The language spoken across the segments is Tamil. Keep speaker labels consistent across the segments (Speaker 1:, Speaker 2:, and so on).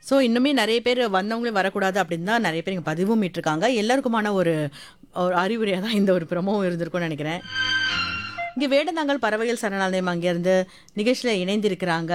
Speaker 1: ஸோ இன்னுமே நிறைய பேர் வந்தவங்களே வரக்கூடாது அப்படின்னு தான் நிறைய பேர் இங்கே பதிவும் இட்டிருக்காங்க எல்லாருக்குமான ஒரு ஒரு அறிவுரையாக தான் இந்த ஒரு ப்ரமோவும் இருந்திருக்கும்னு நினைக்கிறேன் இங்கே வேடந்தாங்கல் பறவைகள் சரணாலயம் அங்கேருந்து நிகழ்ச்சியில் இணைந்திருக்கிறாங்க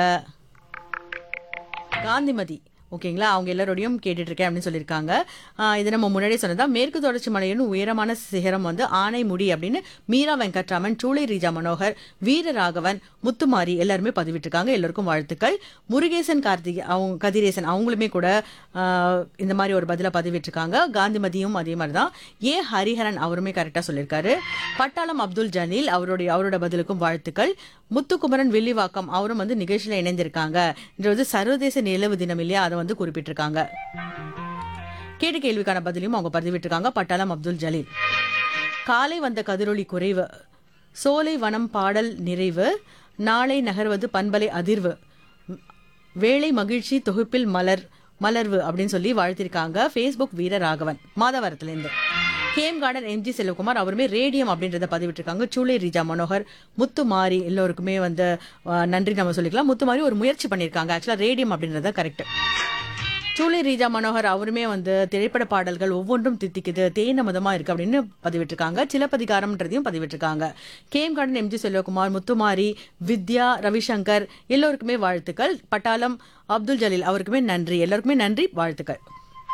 Speaker 1: காந்திமதி ஓகேங்களா அவங்க எல்லாரோடையும் கேட்டுட்டு இருக்கேன் அப்படின்னு சொல்லியிருக்காங்க ஆஹ் இது நம்ம முன்னாடியே சொன்னதா மேற்கு தொடர்ச்சி மலையின் உயரமான சிகரம் வந்து ஆனைமுடி அப்படின்னு மீரா வெங்கட்ராமன் சூளை ரீஜா மனோகர் வீரராகவன் முத்துமாரி எல்லாருமே பதிவிட்டிருக்காங்க எல்லாருக்கும் வாழ்த்துக்கள் முருகேசன் கார்த்திக் அவங்க கதிரேசன் அவங்களுமே கூட ஆஹ் இந்த மாதிரி ஒரு பதிலை பதிவிட்டிருக்காங்க காந்திமதியும் அதே மாதிரி தான் ஏ ஹரிஹரன் அவருமே கரெக்டாக சொல்லியிருக்காரு பட்டாளம் அப்துல் ஜலீல் அவருடைய அவரோட பதிலுக்கும் வாழ்த்துக்கள் முத்துக்குமரன் வில்லிவாக்கம் அவரும் வந்து நிகழ்ச்சியில் இணைந்திருக்காங்க இன்று வந்து சர்வதேச நிலவு தினம் இல்லையா அதை வந்து குறிப்பிட்டிருக்காங்க கேட்ட கேள்விக்கான பதிலையும் அவங்க பதிவிட்டிருக்காங்க பட்டாளம் அப்துல் ஜலீல் காலை வந்த கதிரொளி குறைவு சோலை வனம் பாடல் நிறைவு நாளை நகர்வது பண்பலை அதிர்வு வேலை மகிழ்ச்சி தொகுப்பில் மலர் மலர்வு அப்படின்னு சொல்லி வாழ்த்திருக்காங்க ஃபேஸ்புக் வீரராகவன் மாதவரத்துலேருந்து கேம் கார்டன் எம்ஜி செல்வகுமார் அவருமே ரேடியம் அப்படின்றத பதிவிட்டிருக்காங்க சூளை ரீஜா மனோகர் முத்துமாரி எல்லோருக்குமே வந்து அஹ், நன்றி நம்ம சொல்லிக்கலாம் முத்துமாரி ஒரு முயற்சி பண்ணியிருக்காங்க ஆக்சுவலாக ரேடியம் அப்படின்றத கரெக்ட் சூளை ரீஜா மனோகர் அவருமே வந்து திரைப்பட பாடல்கள் ஒவ்வொன்றும் தித்திக்குது தேன மதமா இருக்கு அப்படின்னு பதிவிட்டிருக்காங்க சிலப்பதிகாரம்ன்றதையும் பதிவிட்டிருக்காங்க game garden MG Selvakumar Muthumari Vidya Ravishankar எல்லோருக்குமே வாழ்த்துக்கள் பட்டாளம் அப்துல் ஜலீல் அவருக்குமே நன்றி எல்லாருக்குமே நன்றி வாழ்த்துக்கள்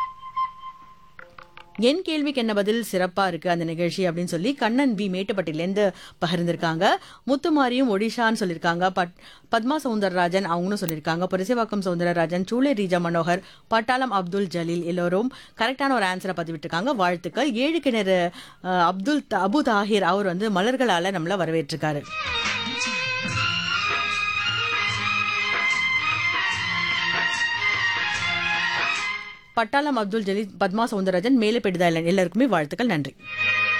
Speaker 1: என் கேள்விக்கு என்ன பதில் சிறப்பா இருக்கு அந்த நிகழ்ச்சி அப்படின்னு சொல்லி கண்ணன் வி மேட்டுப்பட்டிலேருந்து பகிர்ந்திருக்காங்க முத்துமாரியும் ஒடிஷான்னு சொல்லியிருக்காங்க பட் பத்மா சவுந்தரராஜன் அவங்களும் சொல்லியிருக்காங்க புரசைவாக்கம் சவுந்தரராஜன் சூளை ரீஜா மனோகர் பட்டாளம் அப்துல் ஜலீல் எல்லோரும் கரெக்டான ஒரு ஆன்சரை பதிவிட்டிருக்காங்க வாழ்த்துக்கள் ஏழு கிணறு அஹ், அப்துல் த- அபு தாஹிர் அவர் வந்து மலர்களால நம்மள வரவேற்றிருக்காரு பட்டாளம் அப்துல் ஜலீல் பத்மா சவுந்தரராஜன் மேலே பெடுதா எல்லாருக்குமே வாழ்த்துக்கள் நன்றி